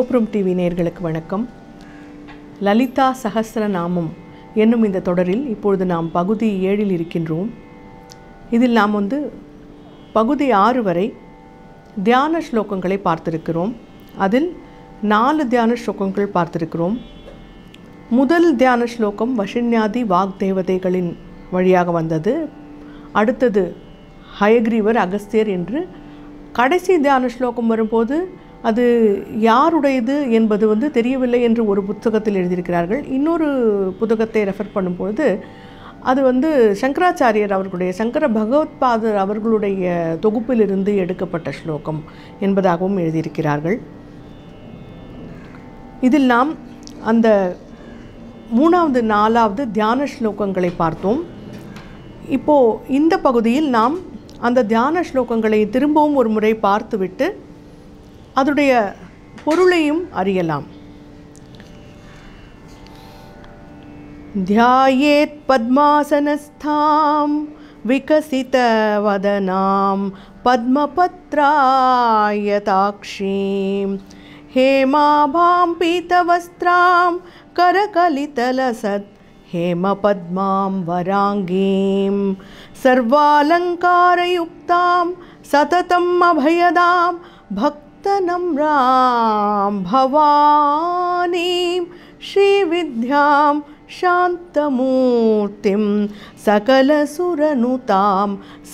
Sivapuram TV நேயர்களுக்கு வணக்கம் லலிதா சஹஸ்ரநாமம் என்னும் இந்த தொடரில் இப்பொழுது நாம் பகுதி ஏழில் இருக்கின்றோம் இதில் நாம் வந்து பகுதி ஆறு வரை தியான ஸ்லோகங்களை பார்த்திருக்கிறோம் அதில் நாலு தியான ஸ்லோகங்கள் பார்த்திருக்கிறோம் முதல் தியான ஸ்லோகம் வஷின்யாதி வாக்தேவதைகளின் வழியாக வந்தது அடுத்தது ஹயக்ரீவர் அகஸ்தியர் என்று கடைசி தியான ஸ்லோகம் வரும்போது அது யாருடையது என்பது வந்து தெரியவில்லை என்று ஒரு புத்தகத்தில் எழுதியிருக்கிறார்கள் இன்னொரு புத்தகத்தை ரெஃபர் பண்ணும்பொழுது அது வந்து சங்கராச்சாரியர் அவர்களுடைய சங்கர பகவத்பாதர் அவர்களுடைய தொகுப்பிலிருந்து எடுக்கப்பட்ட ஸ்லோகம் என்பதாகவும் எழுதியிருக்கிறார்கள் இதில் நாம் அந்த மூணாவது நாலாவது தியான ஸ்லோகங்களை பார்த்தோம் இப்போது இந்த பகுதியில் நாம் அந்த தியான ஸ்லோகங்களை திரும்பவும் ஒரு முறை பார்த்துவிட்டு அதனுடைய பொருளையும் அறியலாம் ध्यायेत् पद्मासनस्थां विकसितवदनां पद्मपत्रायताक्षीं हेमाभां पीतवस्त्रां करकलितलसत् हेमपद्मां वराङ्गीं सर्वालङ्कारयुक्तां सततम् अभयदां भक्तनम्रां भवानीं श्रीविद्यां शान्तमूर्तिं सकलसुरनुतां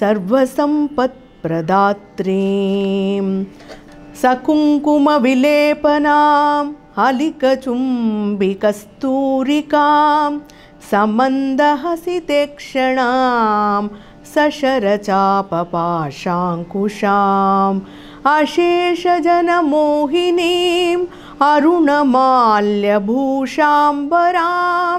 सर्वसम्पत्प्रदात्रीं सकुङ्कुमविलेपनां हलिकचुम्बिकस्तूरिकां समन्दहसितेक्षणां सशरचापपाशाङ्कुशाम् अशेषजनमोहिनीम् अरुणमाल्यभूषाम्बरां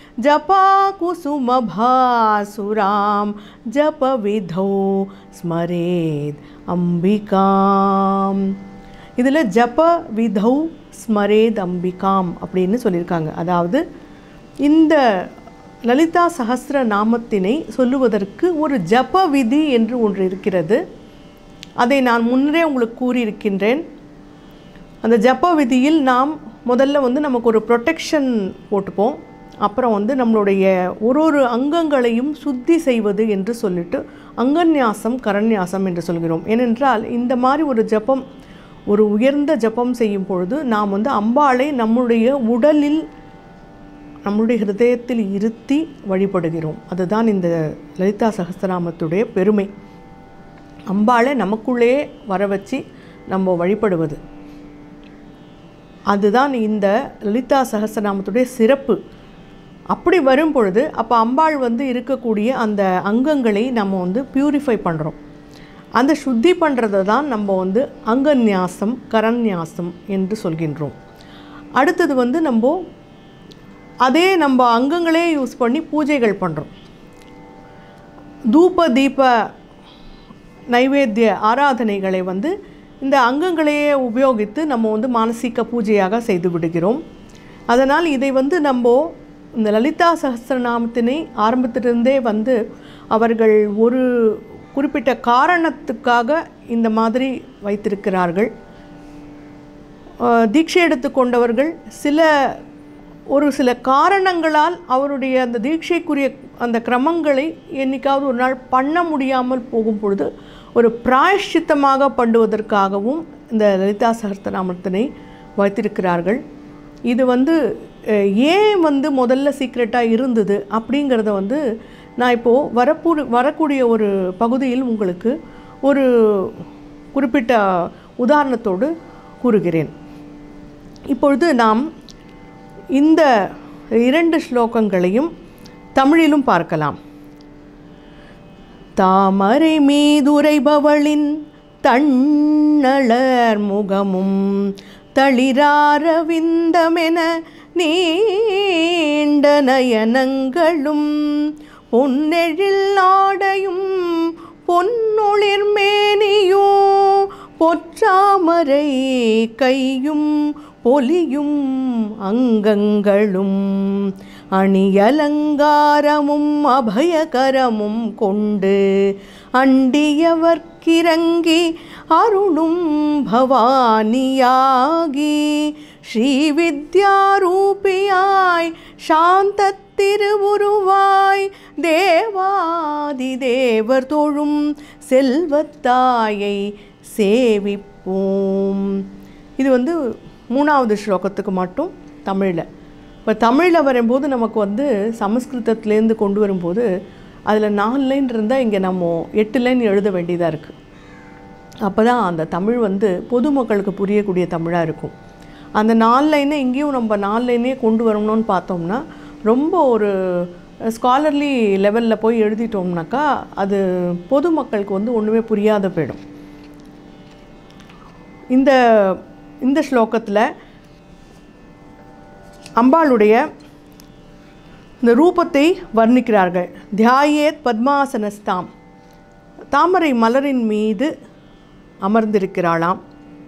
जपाकुसुमभासुरां जपविधौ स्मरेत् அம்பிகாம் இதில் ஜப விதௌ ஸ்மரேத் அம்பிகாம் அப்படின்னு சொல்லியிருக்காங்க அதாவது இந்த லலிதா சஹஸ்ர நாமத்தினை சொல்லுவதற்கு ஒரு ஜப விதி என்று ஒன்று இருக்கிறது அதை நான் முன்னரே உங்களுக்கு கூறியிருக்கின்றேன் அந்த ஜப்ப விதியில் நாம் முதல்ல வந்து நமக்கு ஒரு ப்ரொடெக்ஷன் போட்டுப்போம் அப்புறம் வந்து நம்மளுடைய ஒரு ஒரு அங்கங்களையும் சுத்தி செய்வது என்று சொல்லிட்டு அங்கன்யாசம் கரண்யாசம் என்று சொல்கிறோம் ஏனென்றால் இந்த மாதிரி ஒரு ஜப்பம் ஒரு உயர்ந்த ஜப்பம் செய்யும் பொழுது நாம் வந்து அம்பாளை நம்முடைய உடலில் நம்முடைய ஹிருதயத்தில் இருத்தி வழிபடுகிறோம் அதுதான் இந்த லலிதா சகஸ்திரநாமத்துடைய பெருமை அம்பாளை நமக்குள்ளேயே வர வச்சு நம்ம வழிபடுவது அதுதான் இந்த லலிதா சகஸ்ரநாமத்துடைய சிறப்பு அப்படி வரும் பொழுது அப்போ அம்பாள் வந்து இருக்கக்கூடிய அந்த அங்கங்களை நம்ம வந்து பியூரிஃபை பண்ணுறோம் அந்த சுத்தி பண்ணுறதை தான் நம்ம வந்து அங்கநியாசம் கரண்யாசம் என்று சொல்கின்றோம் அடுத்தது வந்து நம்ம அதே நம்ம அங்கங்களே யூஸ் பண்ணி பூஜைகள் பண்ணுறோம் தூப தீப நைவேத்திய ஆராதனைகளை வந்து இந்த அங்கங்களையே உபயோகித்து நம்ம வந்து மானசீக பூஜையாக செய்து விடுகிறோம் அதனால் இதை வந்து நம்ம இந்த லலிதா சஹஸ்ரநாமத்தினை ஆரம்பத்திலிருந்தே வந்து அவர்கள் ஒரு குறிப்பிட்ட காரணத்துக்காக இந்த மாதிரி வைத்திருக்கிறார்கள் தீட்சை எடுத்துக்கொண்டவர்கள் சில ஒரு சில காரணங்களால் அவருடைய அந்த தீட்சைக்குரிய அந்த கிரமங்களை என்னைக்காவது ஒரு நாள் பண்ண முடியாமல் போகும் பொழுது ஒரு பிராயஷ்சித்தமாக பண்ணுவதற்காகவும் இந்த லலிதா சகஸ்திரநாமத்தினை வைத்திருக்கிறார்கள் இது வந்து ஏன் வந்து முதல்ல சீக்ரெட்டாக இருந்தது அப்படிங்கிறத வந்து நான் இப்போது வரப்பூ வரக்கூடிய ஒரு பகுதியில் உங்களுக்கு ஒரு குறிப்பிட்ட உதாரணத்தோடு கூறுகிறேன் இப்பொழுது நாம் இந்த இரண்டு ஸ்லோகங்களையும் தமிழிலும் பார்க்கலாம் தாமரை மீதுரைபவளின் தண்ணளர் முகமும் தளிராரவிந்தமென நீண்ட நயனங்களும் பொன்னெழில் நாடையும் பொன்னொளிர் மேனியும் பொற்றாமரை கையும் பொலியும் அங்கங்களும் அணியலங்காரமும் அபயகரமும் கொண்டு அண்டியவர்க்கிறங்கி அருளும் பவானியாகி ஸ்ரீவித்யாரூபியாய் சாந்த திருவுருவாய் தேவாதி தேவர் தொழும் செல்வத்தாயை சேவிப்போம் இது வந்து மூணாவது ஸ்லோகத்துக்கு மட்டும் தமிழில் இப்போ தமிழில் வரும்போது நமக்கு வந்து சமஸ்கிருதத்துலேருந்து கொண்டு வரும்போது அதில் நாலு லைன் இருந்தால் இங்கே நம்ம எட்டு லைன் எழுத வேண்டியதாக இருக்குது அப்போ தான் அந்த தமிழ் வந்து பொதுமக்களுக்கு புரியக்கூடிய தமிழாக இருக்கும் அந்த நாலு லைனை இங்கேயும் நம்ம நாலு லைனே கொண்டு வரணும்னு பார்த்தோம்னா ரொம்ப ஒரு ஸ்காலர்லி லெவலில் போய் எழுதிட்டோம்னாக்கா அது பொதுமக்களுக்கு வந்து ஒன்றுமே புரியாத போயிடும் இந்த இந்த ஸ்லோகத்தில் அம்பாளுடைய இந்த ரூபத்தை வர்ணிக்கிறார்கள் தியாயேத் பத்மாசனஸ்தாம் தாமரை மலரின் மீது அமர்ந்திருக்கிறாளாம்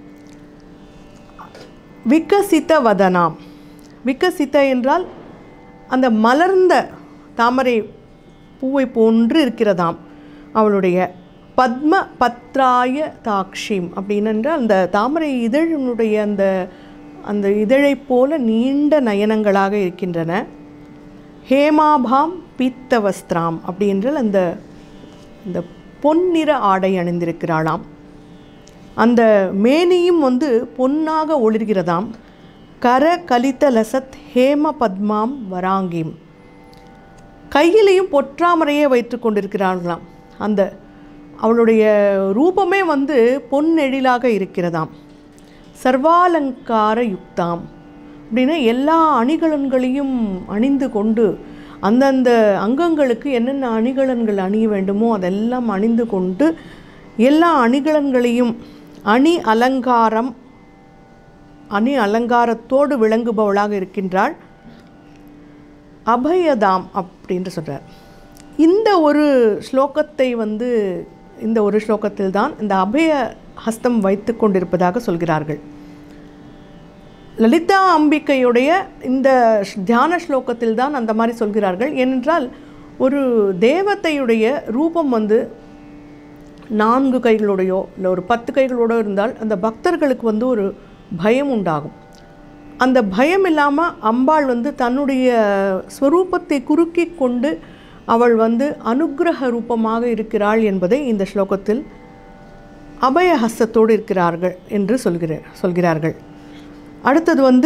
விகசித வதனாம் விகசித என்றால் அந்த மலர்ந்த தாமரை பூவை போன்று இருக்கிறதாம் அவளுடைய பத்ம பத்ராய தாக்ஷிம் அப்படின்னு அந்த தாமரை இதழினுடைய அந்த அந்த இதழைப் போல நீண்ட நயனங்களாக இருக்கின்றன ஹேமாபாம் பீத்தவஸ்திராம் அப்படின்றால் அந்த இந்த பொன்னிற ஆடை அணிந்திருக்கிறாளாம் அந்த மேனியும் வந்து பொன்னாக ஒளிர்கிறதாம் கர கலித லசத் ஹேம பத்மாம் வராங்கிம் கையிலையும் பொற்றாமரையே வைத்து கொண்டிருக்கிறார்களாம் அந்த அவளுடைய ரூபமே வந்து பொன்னெழிலாக இருக்கிறதாம் சர்வாலங்கார யுக்தாம் அப்படின்னா எல்லா அணிகலன்களையும் அணிந்து கொண்டு அந்தந்த அங்கங்களுக்கு என்னென்ன அணிகலன்கள் அணிய வேண்டுமோ அதெல்லாம் அணிந்து கொண்டு எல்லா அணிகலன்களையும் அணி அலங்காரம் அணி அலங்காரத்தோடு விளங்குபவளாக இருக்கின்றாள் அபயதாம் அப்படின்று சொல்கிறார் இந்த ஒரு ஸ்லோகத்தை வந்து இந்த ஒரு ஸ்லோகத்தில் தான் இந்த அபய ஹஸ்தம் வைத்து கொண்டிருப்பதாக சொல்கிறார்கள் லலிதா அம்பிகையுடைய இந்த தியான ஸ்லோகத்தில் தான் அந்த மாதிரி சொல்கிறார்கள் ஏனென்றால் ஒரு தேவதையுடைய ரூபம் வந்து நான்கு கைகளோடையோ இல்லை ஒரு பத்து கைகளோடோ இருந்தால் அந்த பக்தர்களுக்கு வந்து ஒரு பயம் உண்டாகும் அந்த பயம் இல்லாமல் அம்பாள் வந்து தன்னுடைய ஸ்வரூபத்தை குறுக்கி கொண்டு அவள் வந்து அனுக்கிரக ரூபமாக இருக்கிறாள் என்பதை இந்த ஸ்லோகத்தில் அபயஹஸ்தத்தோடு இருக்கிறார்கள் என்று சொல்கிற சொல்கிறார்கள் அடுத்தது வந்து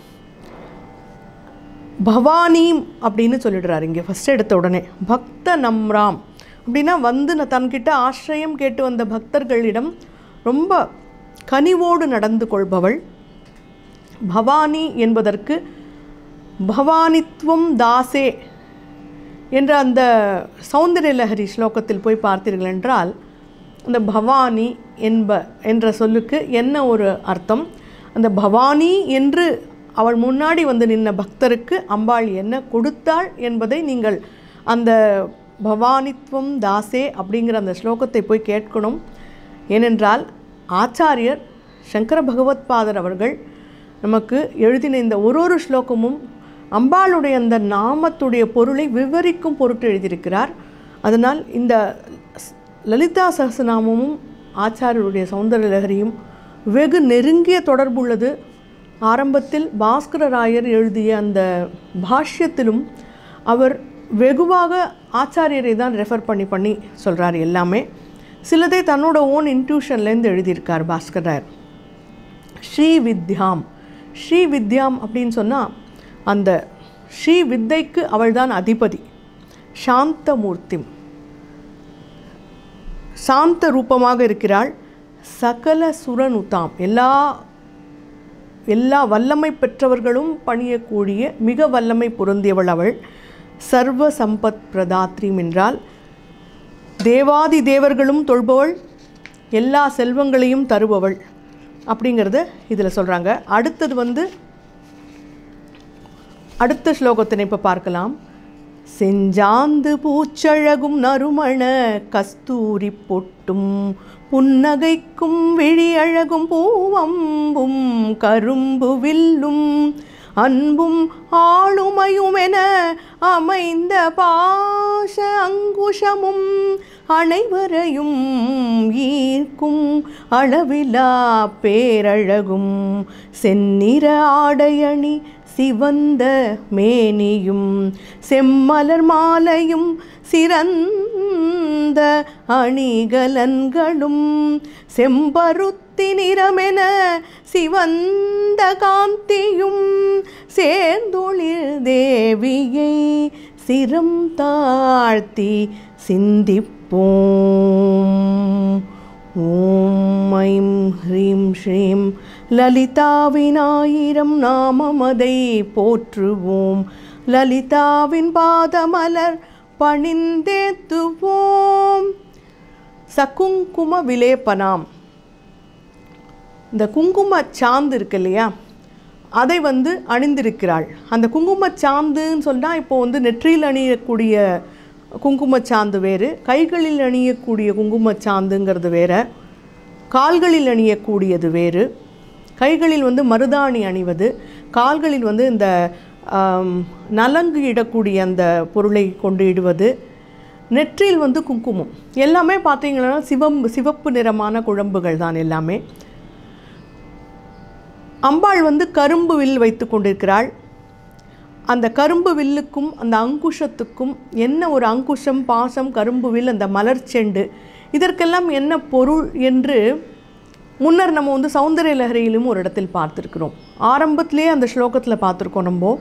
பவானி அப்படின்னு சொல்லிடுறாரு இங்கே ஃபஸ்ட் எடுத்த உடனே பக்த நம்ராம் அப்படின்னா வந்து நான் தன்கிட்ட ஆசிரியம் கேட்டு வந்த பக்தர்களிடம் ரொம்ப கனிவோடு நடந்து கொள்பவள் பவானி என்பதற்கு பவானித்துவம் தாசே என்ற அந்த சௌந்தரிய லஹரி ஸ்லோகத்தில் போய் பார்த்தீர்கள் என்றால் அந்த பவானி என்ப என்ற சொல்லுக்கு என்ன ஒரு அர்த்தம் அந்த பவானி என்று அவள் முன்னாடி வந்து நின்ன பக்தருக்கு அம்பாள் என்ன கொடுத்தாள் என்பதை நீங்கள் அந்த பவானித்துவம் தாசே அப்படிங்கிற அந்த ஸ்லோகத்தை போய் கேட்கணும் ஏனென்றால் ஆச்சாரியர் சங்கர பகவத்பாதர் அவர்கள் நமக்கு எழுதின இந்த ஒரு ஒரு ஸ்லோகமும் அம்பாளுடைய அந்த நாமத்துடைய பொருளை விவரிக்கும் பொருட்டு எழுதியிருக்கிறார் அதனால் இந்த ஸ்- லலிதா சஹஸ்ரநாமமும் ஆச்சாரியருடைய சௌந்தர லகரியும் வெகு நெருங்கிய தொடர்புள்ளது ஆரம்பத்தில் பாஸ்கரராயர் எழுதிய அந்த பாஷ்யத்திலும் அவர் வெகுவாக ஆச்சாரியரை தான் ரெஃபர் பண்ணி பண்ணி சொல்கிறார் எல்லாமே சிலதை தன்னோட ஓன் இன்ட்யூஷன்லேருந்து எழுதியிருக்கார் பாஸ்கரராயர் ஸ்ரீ வித்யாம் ஸ்ரீ வித்யாம் அப்படின்னு சொன்னால் அந்த ஸ்ரீ வித்தைக்கு அவள்தான் அதிபதி சாந்தமூர்த்திம் சாந்த ரூபமாக இருக்கிறாள் சகல சுரனுதாம் எல்லா எல்லா வல்லமை பெற்றவர்களும் பணியக்கூடிய மிக வல்லமை பொருந்தியவள் அவள் சர்வ சம்பத் பிரதாத்ரீம் என்றால் தேவாதி தேவர்களும் தொல்பவள் எல்லா செல்வங்களையும் தருபவள் அப்படிங்கிறத இதில் சொல்கிறாங்க அடுத்தது வந்து அடுத்த ஸ்லோகத்தினை இப்போ பார்க்கலாம் செஞ்சாந்து பூச்சழகும் நறுமண கஸ்தூரி பொட்டும் புன்னகைக்கும் விழி அழகும் பூவம்பும் கரும்பு வில்லும் அன்பும் ஆளுமையும் என அமைந்த பாச அங்குஷமும் அனைவரையும் ஈர்க்கும் அளவிலா பேரழகும் செந்நிற ஆடையணி சிவந்த மேனியும் செம்மலர் மாலையும் சிறந்த அணிகலன்களும் செம்பருத்தி நிறமென சிவந்த காந்தியும் சேர்ந்தொழில் தேவியை சிரம் தாழ்த்தி சிந்திப்போம் ஓம் ஐம் ஹ்ரீம் ஸ்ரீம் லலிதாவினாயிரம் நாமமதை போற்றுவோம் லலிதாவின் பாதமலர் பணிந்தேத்துவோம் சகுங்கும விலேபனாம் இந்த குங்கும சாந்து இருக்கு இல்லையா அதை வந்து அணிந்திருக்கிறாள் அந்த குங்கும சாந்துன்னு சொன்னால் இப்போ வந்து நெற்றியில் அணியக்கூடிய குங்கும சாந்து வேறு கைகளில் அணியக்கூடிய குங்கும சாந்துங்கிறது வேற கால்களில் அணியக்கூடியது வேறு கைகளில் வந்து மருதாணி அணிவது கால்களில் வந்து இந்த ஆம், நலங்கு இடக்கூடிய அந்த பொருளை கொண்டு இடுவது நெற்றியில் வந்து குங்குமம் எல்லாமே பார்த்தீங்கன்னா சிவம் சிவப்பு நிறமான குழம்புகள் தான் எல்லாமே அம்பாள் வந்து கரும்பு வில் வைத்து கொண்டிருக்கிறாள் அந்த கரும்பு வில்லுக்கும் அந்த அங்குஷத்துக்கும் என்ன ஒரு அங்குஷம் பாசம் கரும்பு வில் அந்த மலர் செண்டு இதற்கெல்லாம் என்ன பொருள் என்று முன்னர் நம்ம வந்து சௌந்தரிய லஹரியிலும் ஒரு இடத்தில் பார்த்துருக்கிறோம் ஆரம்பத்திலேயே அந்த ஸ்லோகத்தில் பார்த்துருக்கோம் நம்ம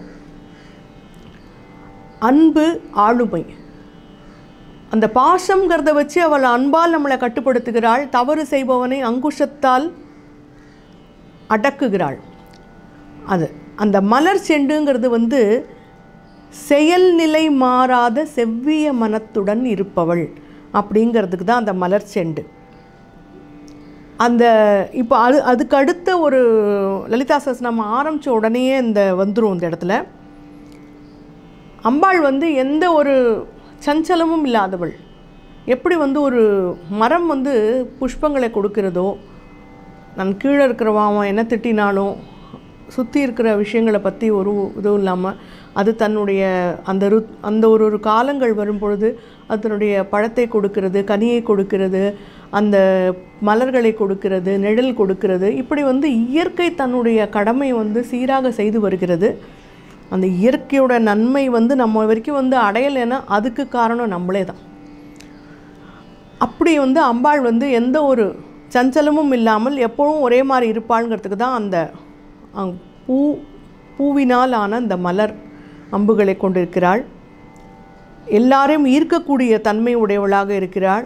அன்பு ஆளுமை அந்த பாசம்ங்கிறத வச்சு அவள் அன்பால் நம்மளை கட்டுப்படுத்துகிறாள் தவறு செய்பவனை அங்குஷத்தால் அடக்குகிறாள் அது அந்த மலர் செண்டுங்கிறது வந்து செயல்நிலை மாறாத செவ்விய மனத்துடன் இருப்பவள் அப்படிங்கிறதுக்கு தான் அந்த மலர் செண்டு அந்த இப்போ அது அதுக்கு அடுத்த ஒரு லலிதா சஹஸ்ரநாமம் நம்ம ஆரம்பித்த உடனேயே இந்த வந்துடும் இந்த இடத்துல அம்பாள் வந்து எந்த ஒரு சஞ்சலமும் இல்லாதவள் எப்படி வந்து ஒரு மரம் வந்து புஷ்பங்களை கொடுக்கிறதோ நான் கீழே இருக்கிறவன் அவன் என்ன திட்டினாலும் சுற்றி இருக்கிற விஷயங்களை பற்றி ஒரு இதுவும் இல்லாமல் அது தன்னுடைய அந்த ரு அந்த ஒரு ஒரு காலங்கள் வரும் பொழுது அதனுடைய பழத்தை கொடுக்கிறது கனியை கொடுக்கிறது அந்த மலர்களை கொடுக்கிறது நிழல் கொடுக்கிறது இப்படி வந்து இயற்கை தன்னுடைய கடமை வந்து சீராக செய்து வருகிறது அந்த இயற்கையோட நன்மை வந்து நம்ம வரைக்கும் வந்து அடையலைன்னா அதுக்கு காரணம் நம்மளே தான் அப்படி வந்து அம்பாள் வந்து எந்த ஒரு சஞ்சலமும் இல்லாமல் எப்பவும் ஒரே மாதிரி இருப்பாளுங்கிறதுக்கு தான் அந்த அங் பூ பூவினால் ஆன அந்த மலர் அம்புகளை கொண்டிருக்கிறாள் எல்லாரையும் ஈர்க்கக்கூடிய தன்மை உடையவளாக இருக்கிறாள்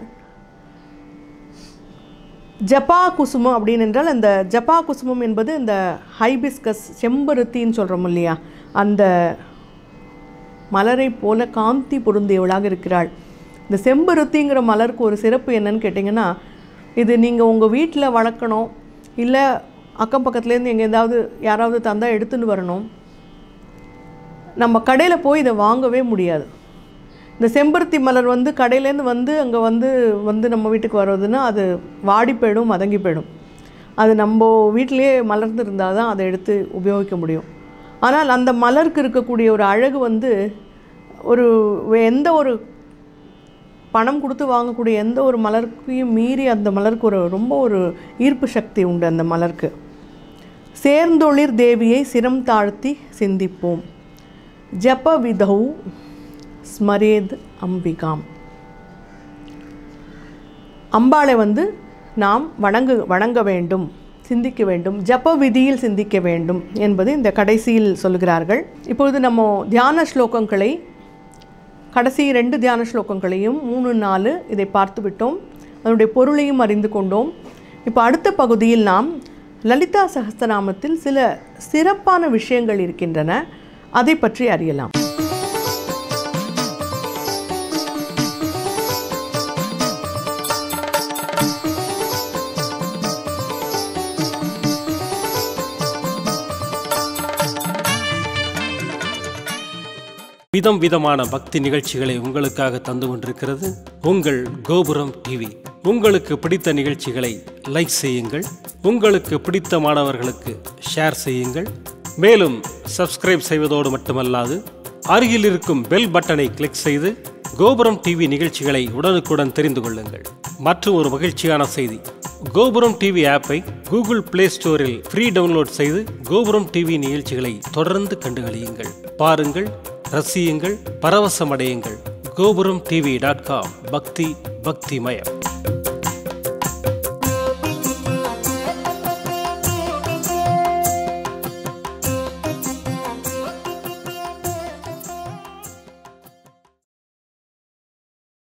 ஜப்பா குசுமம் அப்படின்னு என்றால் அந்த ஜப்பா குசுமம் என்பது இந்த ஹைபிஸ்கஸ் செம்பருத்தின்னு சொல்கிறோம் இல்லையா அந்த மலரை போல காந்தி பொருந்தியவளாக இருக்கிறாள் இந்த செம்பருத்திங்கிற மலருக்கு ஒரு சிறப்பு என்னன்னு கேட்டிங்கன்னா இது நீங்கள் உங்கள் வீட்டில் வளர்க்கணும் இல்லை அக்கம் பக்கத்துலேருந்து எங்கே ஏதாவது யாராவது தந்தால் எடுத்துன்னு வரணும் நம்ம கடையில் போய் இதை வாங்கவே முடியாது இந்த செம்பருத்தி மலர் வந்து கடையிலேருந்து வந்து அங்கே வந்து வந்து நம்ம வீட்டுக்கு வர்றதுன்னா அது வாடி போயிடும் மதங்கி போயிடும் அது நம்ம வீட்டிலேயே மலர்ந்து இருந்தால் தான் அதை எடுத்து உபயோகிக்க முடியும் ஆனால் அந்த மலருக்கு இருக்கக்கூடிய ஒரு அழகு வந்து ஒரு எந்த ஒரு பணம் கொடுத்து வாங்கக்கூடிய எந்த ஒரு மலர்க்கையும் மீறி அந்த மலருக்கு ஒரு ரொம்ப ஒரு ஈர்ப்பு சக்தி உண்டு அந்த மலருக்கு சேர்ந்தொளிர் தேவியை சிரம் தாழ்த்தி சிந்திப்போம் ஜப விதௌ ஸ்மரேத் அம்பிகாம் அம்பாளை வந்து நாம் வணங்கு வணங்க வேண்டும் சிந்திக்க வேண்டும் ஜப விதியில் சிந்திக்க வேண்டும் என்பது இந்த கடைசியில் சொல்லுகிறார்கள் இப்பொழுது நம்ம தியான ஸ்லோகங்களை கடைசி ரெண்டு தியான ஸ்லோகங்களையும் மூணு நாலு இதை பார்த்து விட்டோம் அதனுடைய பொருளையும் அறிந்து கொண்டோம் இப்போ அடுத்த பகுதியில் நாம் லலிதா சகஸ்திரநாமத்தில் சில சிறப்பான விஷயங்கள் இருக்கின்றன அதை பற்றி அறியலாம் விதம் விதமான பக்தி நிகழ்ச்சிகளை உங்களுக்காக தந்து கொண்டிருக்கிறது உங்கள் கோபுரம் டிவி உங்களுக்கு பிடித்த நிகழ்ச்சிகளை லைக் செய்யுங்கள் உங்களுக்கு பிடித்த மாணவர்களுக்கு ஷேர் செய்யுங்கள் மேலும் சப்ஸ்கிரைப் செய்வதோடு மட்டுமல்லாது அருகில் இருக்கும் பெல் பட்டனை கிளிக் செய்து கோபுரம் டிவி நிகழ்ச்சிகளை உடனுக்குடன் தெரிந்து கொள்ளுங்கள் மற்றும் ஒரு மகிழ்ச்சியான செய்தி கோபுரம் டிவி ஆப்பை கூகுள் பிளே ஸ்டோரில் ஃப்ரீ டவுன்லோட் செய்து கோபுரம் டிவி நிகழ்ச்சிகளை தொடர்ந்து கண்டுகளியுங்கள் பாருங்கள் ரசியுங்கள் பரவசமடையுங்கள் கோபுரம் டிவி டாட் காம் பக்தி பக்திமயம்